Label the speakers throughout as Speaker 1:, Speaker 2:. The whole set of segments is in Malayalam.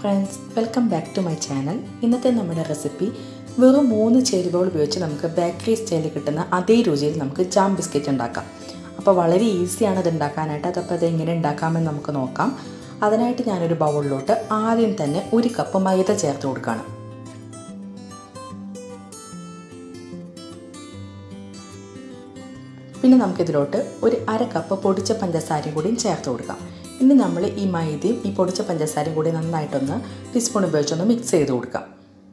Speaker 1: friends welcome back to my channel ഇന്നത്തെ നമ്മുടെ റെസിപ്പി വെറും മൂന്ന് ചേരുവകൾ ഉപയോഗിച്ച് നമുക്ക് ബേക്കറി സ്റ്റൈലിൽ കിട്ടുന്ന അതേ രുചിയിൽ നമുക്ക് ജാം ബിസ്ക്കറ്റ് ഉണ്ടാക്കാം അപ്പോൾ വളരെ ഈസിയാണ് ഇത് ഉണ്ടാക്കാനായിട്ട് അതപ്പോൾ അത് എങ്ങനെ ഉണ്ടാക്കാമെന്ന് നമുക്ക് നോക്കാം അതിനായിട്ട് ഞാനൊരു ബൗളിലോട്ട് ആദ്യം തന്നെ ഒരു കപ്പ് മൈദ ചേർത്ത് കൊടുക്കുകയാണ് പിന്നെ നമുക്കിതിലോട്ട് ഒരു അര കപ്പ് പൊടിച്ച പഞ്ചസാരയും കൂടിയും ചേർത്ത് കൊടുക്കാം ഇനി നമ്മൾ ഈ മൈദയും ഈ പൊടിച്ച പഞ്ചസാരയും കൂടി നന്നായിട്ടൊന്ന് ടീസ്പൂൺ ഉപയോഗിച്ചൊന്ന് മിക്സ് ചെയ്ത് കൊടുക്കാം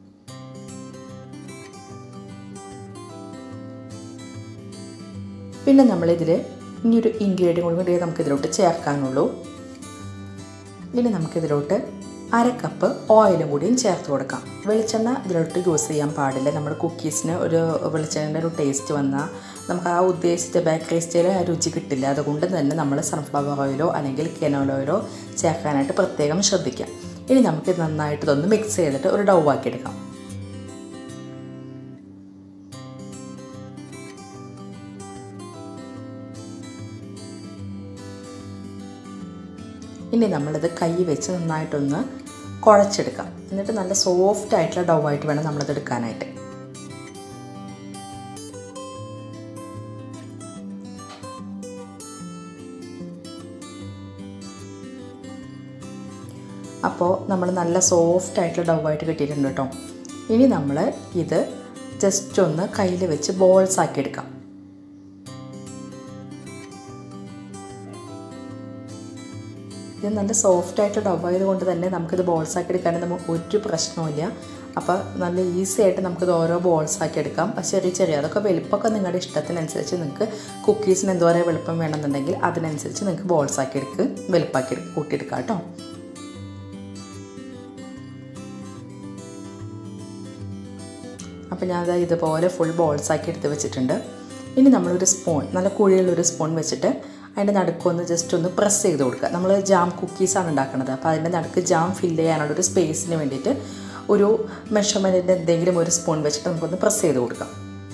Speaker 1: പിന്നെ നമ്മളിതിൽ ഇനിയൊരു ഇൻഗ്രീഡിയൻ കൂടി നമുക്കിതിലോട്ട് ചേർക്കാനുള്ളൂ ഇനി നമുക്കിതിലോട്ട് അര കപ്പ് ഓയിലും കൂടിയും ചേർത്ത് കൊടുക്കാം വെളിച്ചെണ്ണ ഇതിലോട്ട് യൂസ് ചെയ്യാൻ പാടില്ല നമ്മൾ കുക്കീസിന് ഒരു വെളിച്ചെണ്ണയുടെ ഒരു ടേസ്റ്റ് വന്നാൽ നമുക്ക് ആ ഉദ്ദേശിച്ച ബേക്കറി സ്റ്റൈൽ ആ രുചി കിട്ടില്ല അതുകൊണ്ട് തന്നെ നമ്മൾ സൺഫ്ലവർ ഓയിലോ അല്ലെങ്കിൽ കെനോൽ ഓയിലോ ചേർക്കാനായിട്ട് പ്രത്യേകം ശ്രദ്ധിക്കാം ഇനി നമുക്ക് നന്നായിട്ട് ഇതൊന്ന് മിക്സ് ചെയ്തിട്ട് ഒരു ഡൗ ആക്കിയെടുക്കാം ഇനി നമ്മളിത് കൈ വെച്ച് നന്നായിട്ടൊന്ന് കുഴച്ചെടുക്കാം എന്നിട്ട് നല്ല സോഫ്റ്റ് ആയിട്ടുള്ള ഡൗ ആയിട്ട് വേണം നമ്മളിത് എടുക്കാനായിട്ട് അപ്പോൾ നമ്മൾ നല്ല സോഫ്റ്റ് ആയിട്ടുള്ള ഡൗ ആയിട്ട് കിട്ടിയിട്ടുണ്ട് കേട്ടോ ഇനി നമ്മൾ ഇത് ജസ്റ്റ് ഒന്ന് കയ്യിൽ വെച്ച് ബോൾസ് ആക്കി എടുക്കാം ഇത് നല്ല സോഫ്റ്റ് ആയിട്ട് ഡബ് ആയതുകൊണ്ട് തന്നെ നമുക്കിത് ബോൾസ് ആക്കി എടുക്കാനും നമുക്ക് ഒരു പ്രശ്നവുമില്ല അപ്പോൾ നല്ല ഈസി ആയിട്ട് നമുക്കിത് ഓരോ ബോൾസ് ആക്കി എടുക്കാം ചെറിയ ചെറിയ അതൊക്കെ വലുപ്പമൊക്കെ നിങ്ങളുടെ ഇഷ്ടത്തിനനുസരിച്ച് നിങ്ങൾക്ക് കുക്കീസിന് എന്തോരം വലുപ്പം വേണമെന്നുണ്ടെങ്കിൽ അതിനനുസരിച്ച് നിങ്ങൾക്ക് ബോൾസ് ആക്കി എടുക്ക് വലുപ്പമാക്കി കൂട്ടിയെടുക്കാം കേട്ടോ അപ്പോൾ ഞാനത് ഇതുപോലെ ഫുൾ ബോൾസ് ആക്കി എടുത്ത് വെച്ചിട്ടുണ്ട് ഇനി നമ്മളൊരു സ്പൂൺ നല്ല കുഴിയുള്ളൊരു സ്പൂൺ വെച്ചിട്ട് അതിൻ്റെ നടുക്കൊന്ന് ജസ്റ്റ് ഒന്ന് പ്രസ് ചെയ്ത് കൊടുക്കുക നമ്മൾ ജാം കുക്കീസാണ് ഉണ്ടാക്കുന്നത് അപ്പോൾ അതിൻ്റെ നടുക്ക് ജാം ഫില്ല് ചെയ്യാനുള്ള ഒരു സ്പേസിന് വേണ്ടിയിട്ട് ഒരു മെഷർമെൻറ്റിൻ്റെ എന്തെങ്കിലും ഒരു സ്പൂൺ വെച്ചിട്ട് നമുക്കൊന്ന് പ്രസ് ചെയ്ത് കൊടുക്കാം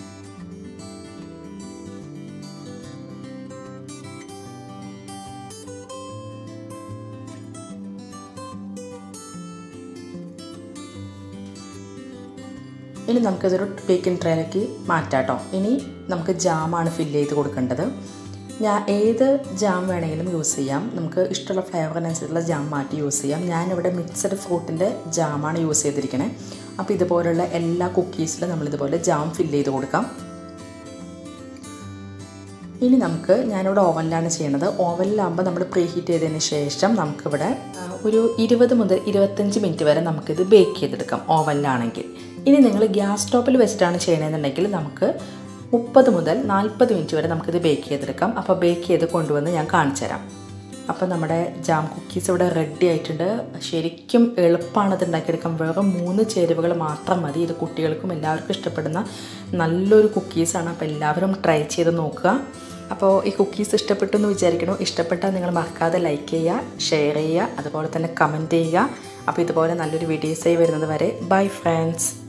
Speaker 1: ഇനി നമുക്കിതൊരു ബേക്കിംഗ് ട്രേയിലേക്ക് മാറ്റാം കേട്ടോ ഇനി നമുക്ക് ജാമാണ് ഫില്ല് ചെയ്ത് കൊടുക്കേണ്ടത് ഞാൻ ഏത് ജാം വേണമെങ്കിലും യൂസ് ചെയ്യാം നമുക്ക് ഇഷ്ടമുള്ള ഫ്ലേവറിനനുസരിച്ചുള്ള ജാം മാറ്റി യൂസ് ചെയ്യാം ഞാനിവിടെ മിക്സഡ് ഫ്രൂട്ടിൻ്റെ ജാമാണ് യൂസ് ചെയ്തിരിക്കണേ അപ്പോൾ ഇതുപോലുള്ള എല്ലാ കുക്കീസിലും നമ്മളിതുപോലെ ജാം ഫില്ല് ചെയ്ത് കൊടുക്കാം ഇനി നമുക്ക് ഞാനിവിടെ ഓവനിലാണ് ചെയ്യുന്നത് ഓവനിലാകുമ്പോൾ നമ്മൾ പ്രീ ഹീറ്റ് ചെയ്തതിന് ശേഷം നമുക്കിവിടെ ഒരു ഇരുപത് മുതൽ ഇരുപത്തഞ്ച് മിനിറ്റ് വരെ നമുക്കിത് ബേക്ക് ചെയ്തെടുക്കാം ഓവനിലാണെങ്കിൽ ഇനി നിങ്ങൾ ഗ്യാസ് സ്റ്റോപ്പിൽ വെച്ചിട്ടാണ് ചെയ്യണമെന്നുണ്ടെങ്കിൽ നമുക്ക് മുപ്പത് മുതൽ നാൽപ്പത് മിനിറ്റ് വരെ നമുക്കിത് ബേക്ക് ചെയ്തെടുക്കാം അപ്പോൾ ബേക്ക് ചെയ്ത് കൊണ്ടുവന്ന് ഞാൻ കാണിച്ചു തരാം അപ്പോൾ നമ്മുടെ ജാം കുക്കീസ് ഇവിടെ റെഡി ആയിട്ടുണ്ട് ശരിക്കും എളുപ്പമാണ് ഇത് ഉണ്ടാക്കിയെടുക്കാൻ വെറും മൂന്ന് ചേരുവകൾ മാത്രം മതി ഇത് കുട്ടികൾക്കും എല്ലാവർക്കും ഇഷ്ടപ്പെടുന്ന നല്ലൊരു കുക്കീസാണ് അപ്പോൾ എല്ലാവരും ട്രൈ ചെയ്ത് നോക്കുക അപ്പോൾ ഈ കുക്കീസ് ഇഷ്ടപ്പെട്ടു എന്ന് വിചാരിക്കണോ ഇഷ്ടപ്പെട്ടാൽ നിങ്ങൾ മറക്കാതെ ലൈക്ക് ചെയ്യുക ഷെയർ ചെയ്യുക അതുപോലെ തന്നെ കമൻറ്റ് ചെയ്യുക അപ്പോൾ ഇതുപോലെ നല്ലൊരു വീഡിയോസായി വരുന്നത് വരെ ബൈ ഫ്രണ്ട്സ്